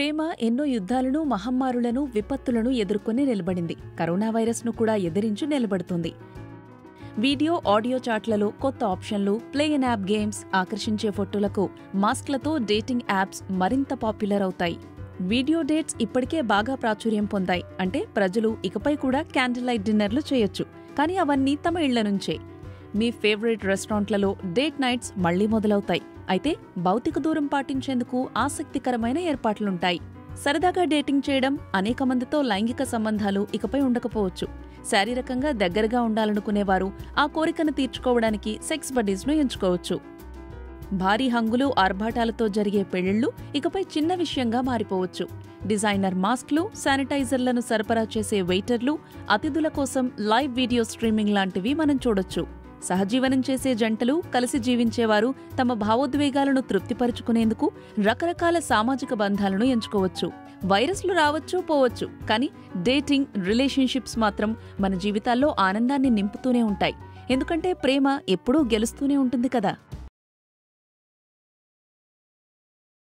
ప్రేమ ఎన్నో యుద్ధాలను మహమ్మారులను విపత్తులను ఎదుర్కొని నిలబడింది కరోనా వైరస్ను కూడా ఎదిరించి నిలబడుతుంది వీడియో ఆడియో చాట్లలో కొత్త ఆప్షన్లు ప్లే ఇన్ యాప్ గేమ్స్ ఆకర్షించే ఫోటోలకు మాస్క్లతో డేటింగ్ యాప్స్ మరింత పాపులర్ అవుతాయి వీడియో డేట్స్ ఇప్పటికే బాగా ప్రాచుర్యం పొందాయి అంటే ప్రజలు ఇకపై కూడా క్యాండిల్ లైట్ డిన్నర్లు చేయొచ్చు కానీ అవన్నీ తమ ఇళ్ల నుంచే మీ ఫేవరెట్ రెస్టారెంట్లలో డేట్ నైట్స్ మళ్లీ మొదలవుతాయి అయితే భౌతిక దూరం పాటించేందుకు ఆసక్తికరమైన ఏర్పాట్లుంటాయి సరదాగా డేటింగ్ చేయడం అనేక మందితో లైంగిక సంబంధాలు ఇకపై ఉండకపోవచ్చు శారీరకంగా దగ్గరగా ఉండాలనుకునేవారు ఆ కోరికను తీర్చుకోవడానికి సెక్స్ బడీస్ను ఎంచుకోవచ్చు భారీ హంగులు ఆర్భాటాలతో జరిగే పెళ్లిళ్లు ఇకపై చిన్న విషయంగా మారిపోవచ్చు డిజైనర్ మాస్క్లు శానిటైజర్లను సరఫరా చేసే వెయిటర్లు అతిథుల కోసం లైవ్ వీడియో స్ట్రీమింగ్ లాంటివి మనం చూడొచ్చు సహజీవనం చేసే జంటలు కలిసి జీవించేవారు తమ భావోద్వేగాలను తృప్తిపరుచుకునేందుకు రకరకాల సామాజిక బంధాలను ఎంచుకోవచ్చు వైరస్లు రావచ్చు పోవచ్చు కానీ డేటింగ్ రిలేషన్షిప్స్ మాత్రం మన జీవితాల్లో ఆనందాన్ని నింపుతూనే ఉంటాయి ఎందుకంటే ప్రేమ ఎప్పుడూ గెలుస్తూనే ఉంటుంది కదా